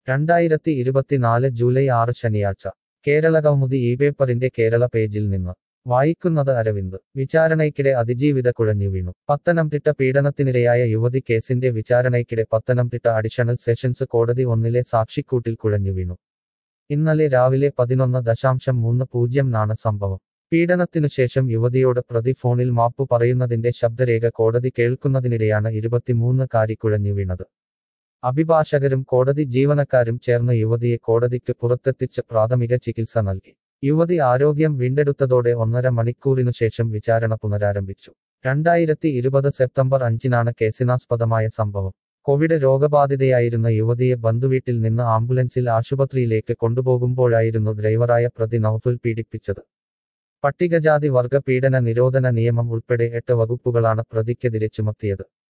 രണ്ടായിരത്തി ഇരുപത്തിനാല് ജൂലൈ ആറ് ശനിയാഴ്ച കേരളകൗമുദി ഈ പേപ്പറിന്റെ കേരള പേജിൽ നിന്ന് വായിക്കുന്നത് അരവിന്ദ് വിചാരണയ്ക്കിടെ അതിജീവിത കുഴഞ്ഞു വീണു പത്തനംതിട്ട പീഡനത്തിനിരയായ യുവതി കേസിന്റെ വിചാരണയ്ക്കിടെ പത്തനംതിട്ട അഡീഷണൽ സെഷൻസ് കോടതി ഒന്നിലെ സാക്ഷിക്കൂട്ടിൽ കുഴഞ്ഞു വീണു ഇന്നലെ രാവിലെ പതിനൊന്ന് ദശാംശം മൂന്ന് പൂജ്യം നാണ് സംഭവം പീഡനത്തിനുശേഷം യുവതിയോട് പ്രതി ഫോണിൽ മാപ്പു പറയുന്നതിന്റെ ശബ്ദരേഖ കോടതി കേൾക്കുന്നതിനിടെയാണ് ഇരുപത്തിമൂന്ന് കാരി കുഴഞ്ഞു വീണത് അഭിഭാഷകരും കോടതി ജീവനക്കാരും ചേർന്ന് യുവതിയെ കോടതിക്ക് പുറത്തെത്തിച്ച് പ്രാഥമിക ചികിത്സ നൽകി യുവതി ആരോഗ്യം വീണ്ടെടുത്തതോടെ ഒന്നര മണിക്കൂറിനു ശേഷം വിചാരണ പുനരാരംഭിച്ചു രണ്ടായിരത്തി ഇരുപത് സെപ്റ്റംബർ അഞ്ചിനാണ് കേസിനാസ്പദമായ സംഭവം കോവിഡ് രോഗബാധിതയായിരുന്ന യുവതിയെ ബന്ധുവീട്ടിൽ നിന്ന് ആംബുലൻസിൽ ആശുപത്രിയിലേക്ക് കൊണ്ടുപോകുമ്പോഴായിരുന്നു ഡ്രൈവറായ പ്രതി നൌഫൽ പീഡിപ്പിച്ചത് പട്ടികജാതി വർഗ പീഡന നിരോധന നിയമം ഉൾപ്പെടെ എട്ട് വകുപ്പുകളാണ് പ്രതിക്കെതിരെ ചുമത്തിയത്